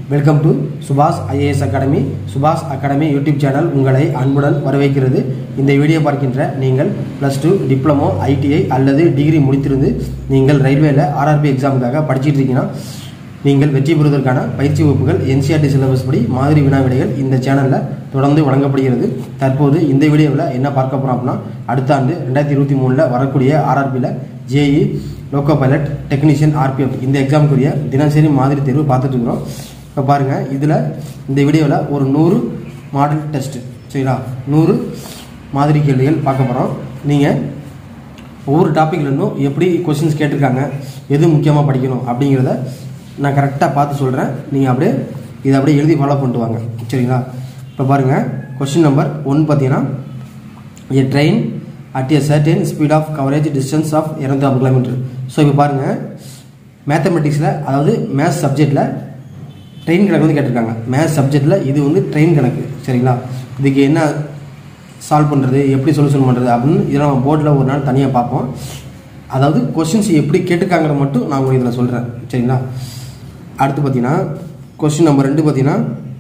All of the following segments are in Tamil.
welcome to Subash IAS academy Subash academy YouTube channel உங்களை அன்புடன் வரவேற்கிறது இந்த வீடியோ பார்க்கின்ற நீங்கள் ப்ளஸ் டூ டிப்ளமோ ஐடிஐ அல்லது டிகிரி முடித்திருந்து நீங்கள் ரயில்வேல ஆர்ஆர்பி எக்ஸாமுக்காக படிச்சிட்டு இருக்கீங்கன்னா நீங்கள் வெற்றி பெறுவதற்கான பயிற்சி வகுப்புகள் என்சிஆர்டி சிலபஸ் படி மாதிரி வினாவிடைகள் இந்த சேனலில் தொடர்ந்து வழங்கப்படுகிறது தற்போது இந்த வீடியோவில் என்ன பார்க்க போகிறோம் அப்படின்னா அடுத்த ஆண்டு ரெண்டாயிரத்தி இருபத்தி மூணில் வரக்கூடிய ஆர்ஆர்பியில் JE loco pilot technician RPF இந்த எக்ஸாமுக்குரிய தினசரி மாதிரி தேர்வு பார்த்துட்டு இருக்கிறோம் இப்போ பாருங்கள் இதில் இந்த வீடியோவில் ஒரு நூறு மாடல் டெஸ்ட் சரிங்களா நூறு மாதிரி கேள்விகள் பார்க்க போகிறோம் நீங்கள் ஒவ்வொரு டாப்பிக்லேருந்தும் எப்படி கொஸ்டின்ஸ் கேட்டிருக்காங்க எது முக்கியமாக படிக்கணும் அப்படிங்கிறத நான் கரெக்டாக பார்த்து சொல்கிறேன் நீங்கள் அப்படியே இதை அப்படியே எழுதி ஃபாலோ பண்ணிட்டு வாங்க சரிங்களா இப்போ பாருங்கள் கொஸ்டின் நம்பர் ஒன் பார்த்தீங்கன்னா a train at a certain speed of coverage distance of 250 kilometre so இப்போ பாருங்கள் மேத்தமெட்டிக்ஸில் அதாவது மேத்ஸ் சப்ஜெக்டில் ட்ரெயின் கணக்கு வந்து கேட்டிருக்காங்க மேத்ஸ் சப்ஜெக்டில் இது வந்து ட்ரெயின் கணக்கு சரிங்களா இதுக்கு என்ன சால்வ் பண்ணுறது எப்படி சொல்யூஷன் பண்ணுறது அப்படின்னு இதை நம்ம போர்டில் ஒரு நாள் தனியாக பார்ப்போம் அதாவது கொஷின்ஸ் எப்படி கேட்டிருக்காங்கிறத மட்டும் நான் உங்களுக்கு இதில் சொல்கிறேன் சரிங்களா அடுத்து பார்த்தீங்கன்னா கொஸ்டின் நம்பர் ரெண்டு பார்த்தீங்கன்னா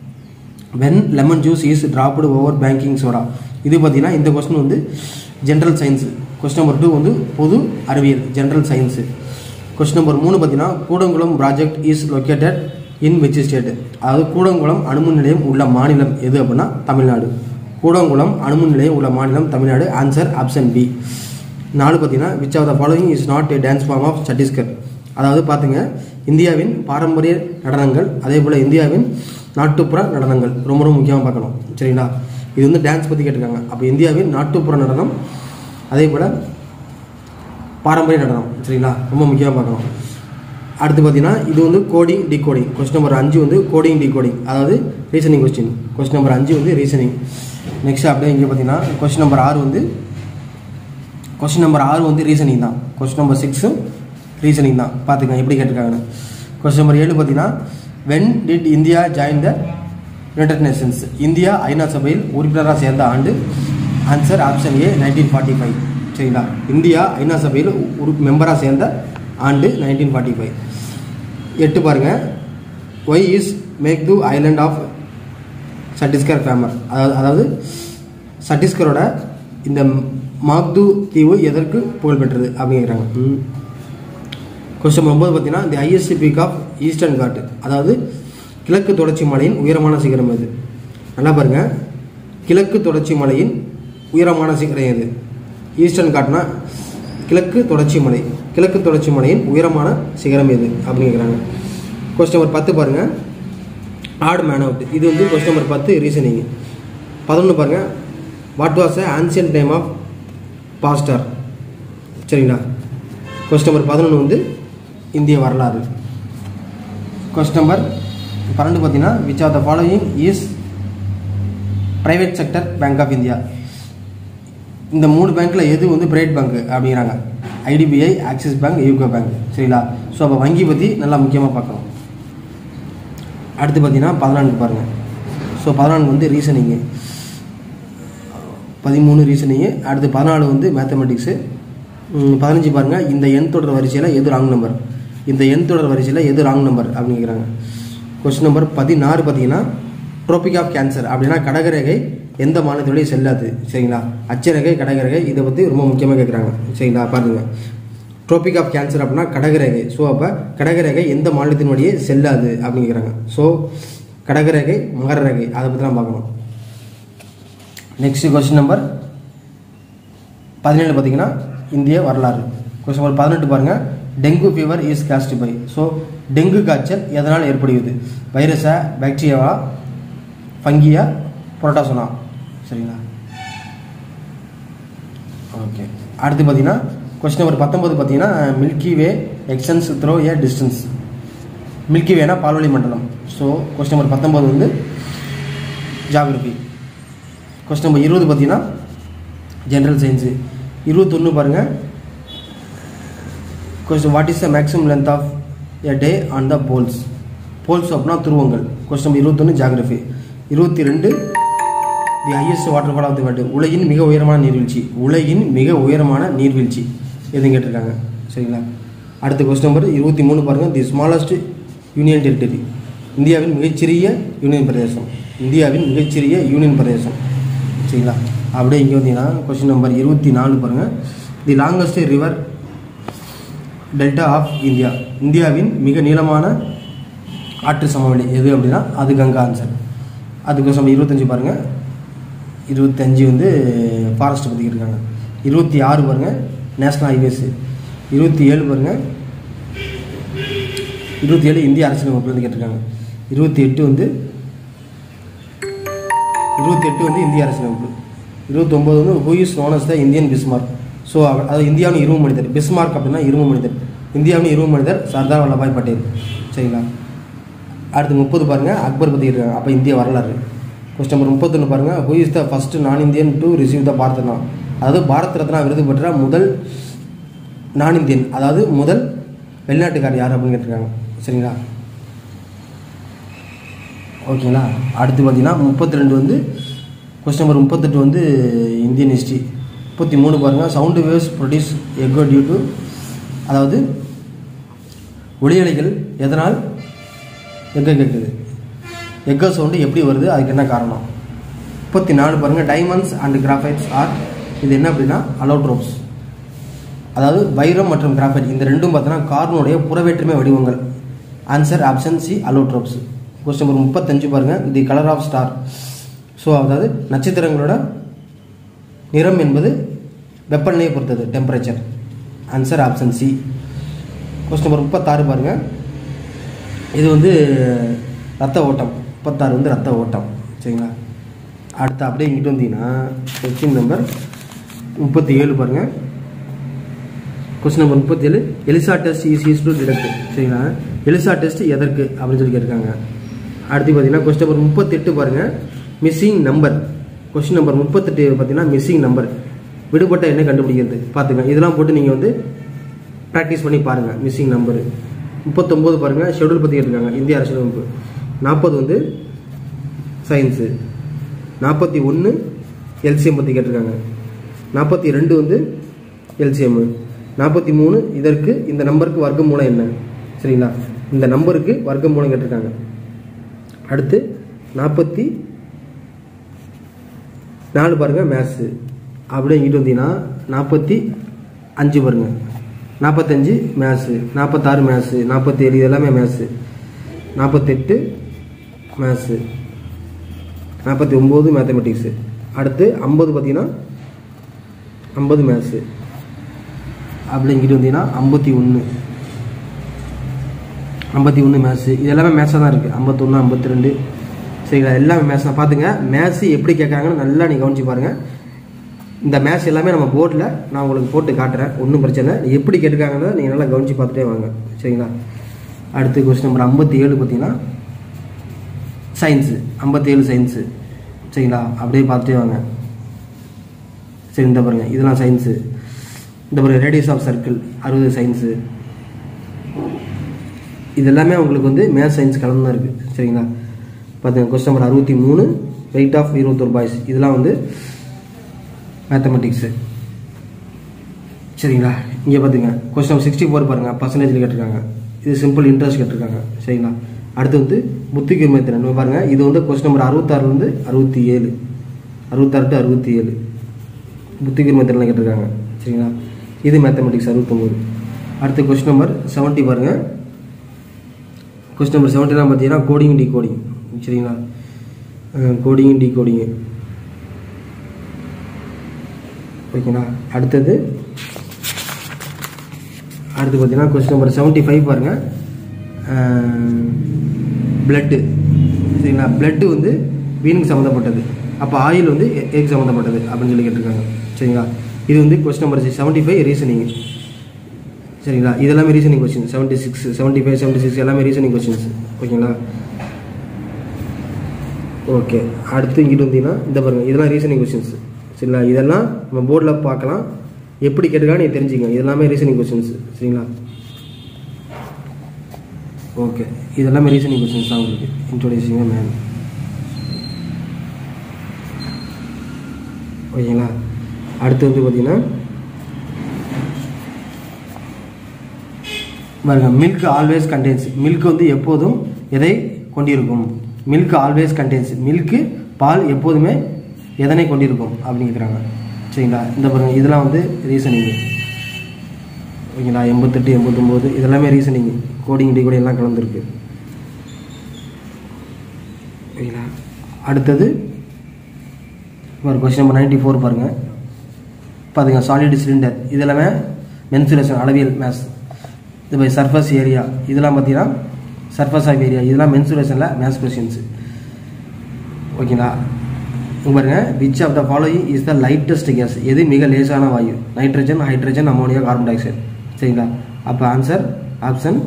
when lemon juice is dropped over baking soda இது பார்த்தீங்கன்னா இந்த கொஸ்டின் வந்து general science question number two வந்து பொது அறிவியல் ஜென்ரல் சயின்ஸு கொஸ்டின் நம்பர் மூணு பார்த்தீங்கன்னா Koodankulam project is located in which state அதாவது கூடங்குளம் அணுமின் நிலையம் உள்ள மாநிலம் எது அப்படின்னா தமிழ்நாடு கூடங்குளம் அணுமின் நிலையம் உள்ள மாநிலம் தமிழ்நாடு ஆன்சர் ஆப்ஷன் பி நாலு பார்த்தீங்கன்னா which of the following is not a dance form of Chhattisgarh அதாவது பார்த்துங்க இந்தியாவின் பாரம்பரிய நடனங்கள் அதே போல் இந்தியாவின் நாட்டுப்புற நடனங்கள் ரொம்ப ரொம்ப முக்கியமாக பார்க்கணும் சரிங்களா இது வந்து டான்ஸ் பற்றி கேட்டிருக்காங்க அப்போ இந்தியாவின் நாட்டுப்புற நடனம் அதே போல் பாரம்பரிய நடனம் சரிங்களா ரொம்ப முக்கியமாக பார்க்கணும் அடுத்து பார்த்தீங்கன்னா இது வந்து கோடிங் டிகோடிங் கொஸ்டின் நம்பர் அஞ்சு வந்து கோடிங் டிகோடிங் அதாவது ரீசனிங் கொஸ்டின் கொஸ்டின் நம்பர் அஞ்சு வந்து ரீசனிங் நெக்ஸ்ட் அப்படியே இங்கே பார்த்தீங்கன்னா கொஸ்டின் நம்பர் ஆறு வந்து கொஸ்டின் நம்பர் ஆறு வந்து ரீசனிங் தான் கொஸ்டின் நம்பர் சிக்ஸும் ரீசனிங் தான் பார்த்துக்கங்க எப்படி கேட்டிருக்காங்கன்னு கொஸ்டின் நம்பர் ஏழு பார்த்தீங்கன்னா when did India join the United Nations India ஐநா சபையில் உறுப்பினராக சேர்ந்த ஆண்டு answer option A nineteen forty five சரிங்களா இந்தியா ஐநா சபையில் உறு மெம்பராக சேர்ந்த ஆண்டு நைன்டீன் ஃபார்ட்டி ஃபைவ் எட்டு பாருங்கள் ஒய் இஸ் மேக் து ஐலண்ட் ஆஃப் சத்தீஸ்கர் ஃபேமர் அதாவது அதாவது சத்தீஸ்கரோட இந்த மாக்து தீவு எதற்கு புகழ்பெற்றது அப்படிங்கிறாங்க கொஸ்டின் ஒன்பது பார்த்தீங்கன்னா the highest peak of eastern Ghat அதாவது கிழக்கு தொடர்ச்சி மலையின் உயரமான சிகரம் எது நல்லா பாருங்க கிழக்கு தொடர்ச்சி மலையின் உயரமான சிகரம் எது ஈஸ்டர்ன் காட்னா கிழக்கு தொடர்ச்சி மலை கிழக்கு தொடர்ச்சி மலையின் உயரமான சிகரம் எது அப்படிங்கிறாங்க கொஸ்டின் நம்பர் பத்து பாருங்க ஆட் மேன் அவுட் இது வந்து கொஸ்டின் நம்பர் பத்து ரீசனிங் பதினொன்று பாருங்க what was a ancient time of pastor சரிங்களா கொஸ்டின் நம்பர் பதினொன்று வந்து இந்திய வரலாறு கொஸ்டின் நம்பர் பன்னெண்டு பார்த்தீங்கன்னா which are the following is private sector bank of India இந்த மூணு பேங்க்கில் எது வந்து பிரைவேட் பேங்க் அப்படிங்கிறாங்க IDBI Axis bank UCO bank சரிங்களா ஸோ அப்போ வங்கி பற்றி நல்லா முக்கியமாக பார்க்கணும் அடுத்து பார்த்தீங்கன்னா பதினான்கு பாருங்கள் ஸோ பதினான்கு வந்து ரீசனிங்கு பதிமூணு ரீசனிங்கு அடுத்து பதினாலு வந்து மேத்தமெட்டிக்ஸு பதினஞ்சு பாருங்கள் இந்த எண் தொடர் வரிசையில் எது ராங் நம்பர் இந்த எண் தொடர் வரிசையில் எது ராங் நம்பர் அப்படிங்கிறாங்க கொஸ்டின் நம்பர் பதினாறு பார்த்தீங்கன்னா ட்ரோபிக் ஆஃப் கேன்சர் அப்படின்னா கடகரேகை எந்த மாநிலத்தோடய செல்லாது சரிங்களா அச்சரேகை கடகரேகை இதை பற்றி ரொம்ப முக்கியமாக கேட்குறாங்க சரிங்களா பாருங்க ட்ரோபிக் ஆஃப் கேன்சர் அப்படின்னா கடகரேகை ஸோ அப்போ கடகரேகை எந்த மாநிலத்தினுடைய செல்லாது அப்படிங்கிறாங்க ஸோ கடகரேகை மகர ரேகை அதை பற்றி தான் பார்க்கணும் நெக்ஸ்ட் கொஸ்டின் நம்பர் பதினேழு பார்த்தீங்கன்னா இந்திய வரலாறு கொஸ்டின் நம்பர் பதினெட்டு பாருங்கள் dengue fever is caused by so dengue காய்ச்சல் எதனால் ஏற்படுகிறது வைரஸா பாக்டீரியாவா ஃபங்கியா புரோட்டாசோனா சரிங்களா ஓகே அடுத்து பார்த்தீங்கன்னா கொஸ்டின் நம்பர் பத்தொம்பது பார்த்தீங்கன்னா milky way extends through a distance milky வேனா பால்வழி மண்டலம் ஸோ கொஸ்டின் நம்பர் பத்தொம்பது வந்து ஜாகிரபி கொஸ்டின் நம்பர் இருபது பார்த்தீங்கன்னா ஜென்ரல் சயின்ஸு இருபத்தொன்று பாருங்கள் question what is the maximum length of a day on the poles poles அப்படின்னா துருவங்கள் கொஸ்டின் நம்பர் இருபத்தொன்று ஜாகிரபி இருபத்தி ரெண்டு the highest waterfall of the world உலகின் மிக உயரமான நீர்வீழ்ச்சி உலகின் மிக உயரமான நீர்வீழ்ச்சி எதுவும் கேட்டிருக்காங்க சரிங்களா அடுத்த கொஸ்டின் நம்பர் இருபத்தி மூணு பாருங்கள் தி ஸ்மாலஸ்ட் யூனியன் டெரிட்டரி இந்தியாவின் மிகச்சிறிய யூனியன் பிரதேசம் இந்தியாவின் மிகச்சிறிய யூனியன் பிரதேசம் சரிங்களா அப்படியே இங்கே வந்தீங்கன்னா கொஸ்டின் நம்பர் இருபத்தி நாலு பாருங்கள் the longest river delta of India இந்தியாவின் மிக நீளமான ஆற்று சமவெளி எது அப்படின்னா அது கங்கா ஆன்சர் அது கொஸ்டின் இருபத்தஞ்சு பாருங்கள் இருபத்தஞ்சு வந்து ஃபாரஸ்ட் பற்றி இருக்காங்க இருபத்தி ஆறு பாருங்கள் நேஷ்னல் ஹைவேஸ் இருபத்தி ஏழு பாருங்கள் இருபத்தி ஏழு இந்திய அரசியலமைப்புலேருந்து கேட்டிருக்காங்க இருபத்தி எட்டு வந்து இருபத்தி எட்டு வந்து இந்திய அரசியலமைப்பு இருபத்தொம்போது வந்து who is known as the Indian Bismarck so அது இந்தியாவின் இரும்பு மனிதர் பிஸ்மார்க் அப்படின்னா இரும்பு மனிதர் இந்தியாவின் இரும்பு மனிதர் சர்தார் வல்லபாய் பட்டேல் சரிங்களா அடுத்து முப்பது பாருங்கள் அக்பர் பற்றி இருக்காங்க அப்போ இந்திய வரலாறு கொஸ்டின் நம்பர் முப்பத்தொன்று பாருங்கள் who is the first non Indian to receive the Bharat Ratna அதாவது பாரத் ரத்னா விருது பெற்ற முதல் நான் இந்தியன் அதாவது முதல் வெளிநாட்டுக்கார் யார் அப்படின்னு கேட்டிருக்காங்க சரிங்களா ஓகேங்களா அடுத்து பார்த்தீங்கன்னா முப்பத்தி ரெண்டு வந்து கொஸ்டின் நம்பர் முப்பத்தெட்டு வந்து இந்தியன் ஹிஸ்ட்ரி முப்பத்தி மூணு பாருங்கள் sound waves produce echo due to அதாவது ஒளியலைகள் எதனால் எங்கே கேட்குது எக்கோ சவுண்டு எப்படி வருது அதுக்கு என்ன காரணம் முப்பத்தி நாலு பாருங்கள் டைமண்ட்ஸ் அண்ட் கிராஃபைட்ஸ் ஆர் இது என்ன அப்படின்னா அலோட்ரோப்ஸ் அதாவது வைரம் மற்றும் கிராஃபைட் இந்த ரெண்டும் பார்த்தீங்கன்னா கார்பனுடைய புறவேற்றுமை வடிவங்கள் answer option C allotropes question number முப்பத்தஞ்சு பாருங்கள் the colour of star so அதாவது நட்சத்திரங்களோட நிறம் என்பது வெப்பநிலையை பொறுத்தது temperature answer option C question number முப்பத்தாறு பாருங்கள் இது வந்து ரத்த ஓட்டம் முப்பத்தாறு வந்து ரத்த ஓட்டம் சரிங்களா அடுத்து அப்படியே இங்கிட்டு வந்தீங்கன்னா கொஸ்டின் நம்பர் முப்பத்தி ஏழு பாருங்கள் கொஸ்டின் நம்பர் முப்பத்தி ஏழு ELISA test is use to detect சரிங்களா எலிசா டெஸ்ட் எதற்கு அப்படின்னு சொல்லி கேட்டிருக்காங்க அடுத்து பார்த்தீங்கன்னா கொஸ்டின் நம்பர் முப்பத்தெட்டு பாருங்கள் மிஸ்ஸிங் நம்பர் கொஸ்டின் நம்பர் முப்பத்தெட்டு பார்த்தீங்கன்னா மிஸ்ஸிங் நம்பர் விடுபட்ட எண்ணை கண்டுபிடிக்கிறது பார்த்துங்க இதெல்லாம் போட்டு நீங்கள் வந்து ப்ராக்டிஸ் பண்ணி பாருங்கள் மிஸ்ஸிங் நம்பரு முப்பத்தொம்போது பாருங்கள் ஷெடியூல் பற்றி கேட்டிருக்காங்க இந்திய அரசியலமைப்பு நாற்பது வந்து சயின்ஸு நாற்பத்தி ஒன்று எல்சிஎம் பற்றி கேட்டிருக்காங்க நாற்பத்தி ரெண்டு வந்து எல்சிஎம் நாற்பத்தி மூணு இதற்கு இந்த நம்பருக்கு வர்க்க மூலம் என்ன சரிங்களா இந்த நம்பருக்கு வர்க்க மூலம் கேட்டிருக்காங்க அடுத்து நாற்பத்தி நாலு பாருங்க மேத்ஸு அப்படியே இங்கிட்டு வந்தீங்கன்னா நாற்பத்தி அஞ்சு பாருங்க நாற்பத்தஞ்சு மேத்ஸு நாற்பத்தாறு மேத்ஸு நாற்பத்தேழு இது எல்லாமே மேத்ஸு நாற்பத்தெட்டு மேத்ஸு நாற்பத்தி ஒம்பது மேத்தமெட்டிக்ஸு அடுத்து ஐம்பது பார்த்தீங்கன்னா ஐம்பது மேத்ஸு அப்படி இங்கிட்டு வந்தீங்கன்னா ஐம்பத்தி ஒன்று ஐம்பத்தி ஒன்று மேத்ஸு இது எல்லாமே மேத்ஸாக தான் இருக்குது ஐம்பத்தொன்று ஐம்பத்தி ரெண்டு சரிங்களா எல்லாமே மேத்ஸ் தான் பார்த்துங்க மேத்ஸு எப்படி கேட்குறாங்கன்னு நல்லா நீங்கள் கவனிச்சு பாருங்கள் இந்த மேத்ஸ் எல்லாமே நம்ம போர்டில் நான் உங்களுக்கு போட்டு காட்டுறேன் ஒன்றும் பிரச்சனை இல்லை எப்படி கேட்டிருக்காங்கன்னு நீங்கள் நல்லா கவனிச்சு பார்த்துட்டே வாங்க சரிங்களா அடுத்து கொஸ்டின் நம்பர் ஐம்பத்தி ஏழு பார்த்தீங்கன்னா சயின்ஸு ஐம்பத்தி ஏழு சயின்ஸு சரிங்களா அப்படியே பார்த்துட்டே வாங்க சரி இந்த பாருங்க இதெல்லாம் சயின்ஸு இந்த பாருங்க ரேடியஸ் ஆஃப் சர்க்கிள் அறுபது சயின்ஸு இது எல்லாமே உங்களுக்கு வந்து மேத்ஸ் சயின்ஸ் கலந்து தான் இருக்குது சரிங்களா பார்த்துங்க கொஸ்டின் நம்பர் அறுபத்தி மூணு வெயிட் ஆஃப் இருபத்தொரு பாய்ஸ் இதெல்லாம் வந்து மேத்தமெட்டிக்ஸு சரிங்களா இங்கே பார்த்துங்க கொஸ்டின் நம்பர் சிக்ஸ்டி ஃபோர் பாருங்கள் பர்சன்டேஜில் கேட்டிருக்காங்க இது சிம்பிள் இன்ட்ரெஸ்ட் கேட்டிருக்காங்க சரிங்களா அடுத்து வந்து புத்திகிருமை திறன் பாருங்க இது வந்து கொஸ்டின் நம்பர் அறுபத்தாறுலேருந்து அறுபத்தி ஏழு அறுபத்தாறு டு அறுபத்தி ஏழு புத்திகிருமை திறனில் கேட்டிருக்காங்க சரிங்களா இது மேத்தமெட்டிக்ஸ் அறுபத்தொம்போது அடுத்து கொஸ்டின் நம்பர் செவன்ட்டி பாருங்க கொஸ்டின் நம்பர் செவன்ட்டிலாம் பார்த்தீங்கன்னா கோடிங் டி கோடிங் சரிங்களா கோடிங் டி கோடிங்கு ஓகேங்களா அடுத்தது அடுத்து பார்த்தீங்கன்னா கொஸ்டின் நம்பர் செவன்ட்டி ஃபைவ் பாருங்கள் பிளட்டு சரிங்களா பிளட்டு வந்து வீணுக்கு சம்மந்தப்பட்டது அப்போ ஆயில் வந்து எக் சம்மந்தப்பட்டது அப்படின்னு சொல்லி கேட்டிருக்காங்க சரிங்களா இது வந்து question number seventy five reasoning சரிங்களா இதெல்லாமே reasoning question seventy six seventy five seventy six எல்லாமே ரீசனிங் கொஸ்டின்ஸ் ஓகேங்களா ஓகே அடுத்து இங்கிட்டு வந்தீங்கன்னா இந்த பாருங்கள் இதெல்லாம் ரீசனிங் கொஸ்டின்ஸ் சரிங்களா இதெல்லாம் நம்ம போர்டில் பார்க்கலாம் எப்படி கேட்டுக்கலாம் நீங்கள் தெரிஞ்சுங்க இதெல்லாமே ரீசனிங் கொஸ்டின்ஸ் சரிங்களா ஓகே இதெல்லாமே ரீசனிங் கொஸ்டின்ஸ் தான் உங்களுக்கு இன்ட்ரோடியூசிங் மேம் ஓகேங்களா அடுத்து வந்து பார்த்தீங்கன்னா பாருங்க மில்க் ஆல்வேஸ் கண்டென்ஸ் மில்க் வந்து எப்போதும் எதை கொண்டிருக்கும் மில்க் ஆல்வேஸ் கண்டெய்ன்ஸ் மில்க்கு பால் எப்போதுமே எதனை கொண்டிருக்கும் அப்படின்னு கேட்குறாங்க சரிங்களா இந்த பாருங்க இதெல்லாம் வந்து ரீசனிங்கு ஓகேங்களா எண்பத்தெட்டு எண்பத்தொம்போது இதெல்லாமே ரீசனிங் கோடிங் டிகோடிங் எல்லாம் கலந்துருக்கு ஓகேங்களா அடுத்தது ஒரு கொஸ்டின் நம்பர் நைன்டி ஃபோர் பாருங்கள் பாருங்க சாலிட் சிலிண்டர் இதெல்லாமே மென்சுரேஷன் அளவியல் மேத்ஸ் இது பை சர்ஃபஸ் ஏரியா இதெல்லாம் பார்த்தீங்கன்னா சர்ஃபஸ் ஆஃப் ஏரியா இதெல்லாம் மென்சுரேஷனில் மேத்ஸ் கொஸ்டின்ஸ் ஓகேங்களா இங்க பாருங்க which of the following is the lightest gas எது மிக லேசான வாயு nitrogen hydrogen ammonia carbon dioxide சரிங்களா அப்போ ஆன்சர் ஆப்ஷன்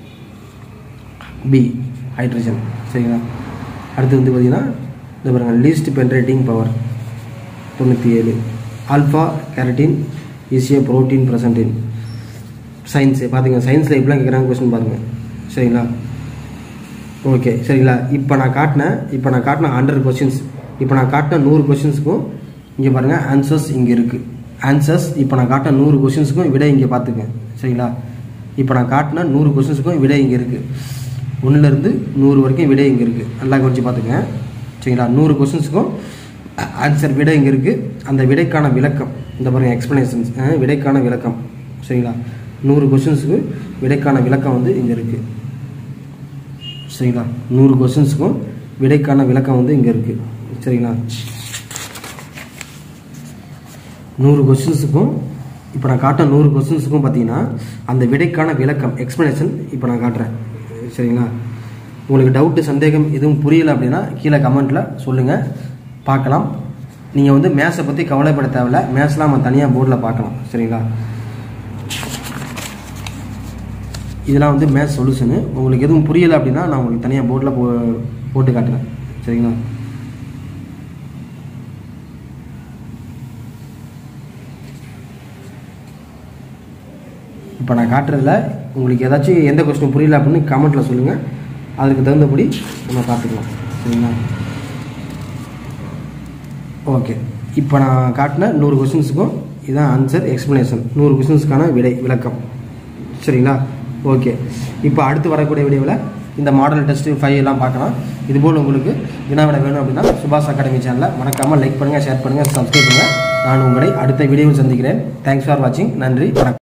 பி ஹைட்ரஜன் சரிங்களா அடுத்து வந்து பார்த்தீங்கன்னா இந்த பாருங்க லீஸ்ட் பென்ரேட்டிங் பவர் தொண்ணூற்றி ஏழு alpha keratin is a protein present in science பார்த்துங்க சயின்ஸில் எப்படிலாம் கேட்குறாங்க கொஸ்டின் பாருங்கள் சரிங்களா ஓகே சரிங்களா இப்போ நான் காட்டினேன் இப்போ நான் காட்டின ஹண்ட்ரட் கொஸ்டின்ஸ் இப்போ நான் காட்டின நூறு கொஸ்டின்ஸுக்கும் இங்கே பாருங்கள் ஆன்சர்ஸ் இங்கே இருக்குது ஆன்சர்ஸ் இப்போ நான் காட்டின நூறு கொஸ்டின்ஸுக்கும் விடை இங்கே பார்த்துங்க சரிங்களா இப்போ நான் காட்டின நூறு கொஸ்டின்ஸுக்கும் விடை இங்கே இருக்குது ஒன்றுலேருந்து நூறு வரைக்கும் விடை இங்கே இருக்குது நல்லா கொஞ்சம் பார்த்துங்க சரிங்களா நூறு கொஸ்டின்ஸுக்கும் ஆன்சர் விடை இங்கே இருக்குது அந்த விடைக்கான விளக்கம் இந்த பாருங்கள் எக்ஸ்ப்ளனேஷன்ஸ் விடைக்கான விளக்கம் சரிங்களா நூறு கொஸ்டின்ஸுக்கு விடைக்கான விளக்கம் வந்து இங்கே இருக்குது சரிங்களா நூறு கொஸ்டின்ஸுக்கும் விடைக்கான விளக்கம் வந்து இங்கே இருக்குது சரிங்களா நூறு கொஸ்டின்ஸுக்கும் இப்போ நான் காட்ட நூறு கொஸ்டின்ஸுக்கும் பார்த்தீங்கன்னா அந்த விடைக்கான விளக்கம் எக்ஸ்ப்ளனேஷன் இப்போ நான் காட்டுறேன் சரிங்களா உங்களுக்கு டவுட்டு சந்தேகம் எதுவும் புரியல அப்படின்னா கீழே கமெண்ட்டில் சொல்லுங்கள் பார்க்கலாம் நீங்கள் வந்து மேத்ஸை பற்றி கவலைப்பட தேவையில்ல மேத்ஸ்லாம் நம்ம தனியாக போர்டில் பார்க்கலாம் சரிங்களா இதெல்லாம் வந்து மேத்ஸ் சொல்யூஷனு உங்களுக்கு எதுவும் புரியலை அப்படின்னா நான் உங்களுக்கு தனியாக போர்டில் போ போட்டு காட்டுறேன் சரிங்களா இப்போ நான் காட்டுறதுல உங்களுக்கு ஏதாச்சும் எந்த கொஸ்டின் புரியல அப்படின்னு கமெண்ட்டில் சொல்லுங்கள் அதுக்கு தகுந்தபடி நம்ம பார்த்துக்கலாம் சரிங்களா ஓகே இப்போ நான் காட்டின நூறு கொஸ்டின்ஸுக்கும் இதான் ஆன்சர் எக்ஸ்ப்ளனேஷன் நூறு கொஸ்டின்ஸ்க்கான விடை விளக்கம் சரிங்களா ஓகே இப்போ அடுத்து வரக்கூடிய வீடியோவில் இந்த மாடல் டெஸ்ட் ஃபைவ் எல்லாம் பார்க்கலாம் இதுபோல் உங்களுக்கு வினாவிட வேணும் அப்படின்னா சுபாஷ் அகாடமி சேனலை மறக்காமல் லைக் பண்ணுங்கள் ஷேர் பண்ணுங்கள் சப்ஸ்கிரைப் பண்ணுங்கள் நான் உங்களை அடுத்த வீடியோவில் சந்திக்கிறேன் தேங்க்ஸ் ஃபார் வாட்சிங் நன்றி வணக்கம்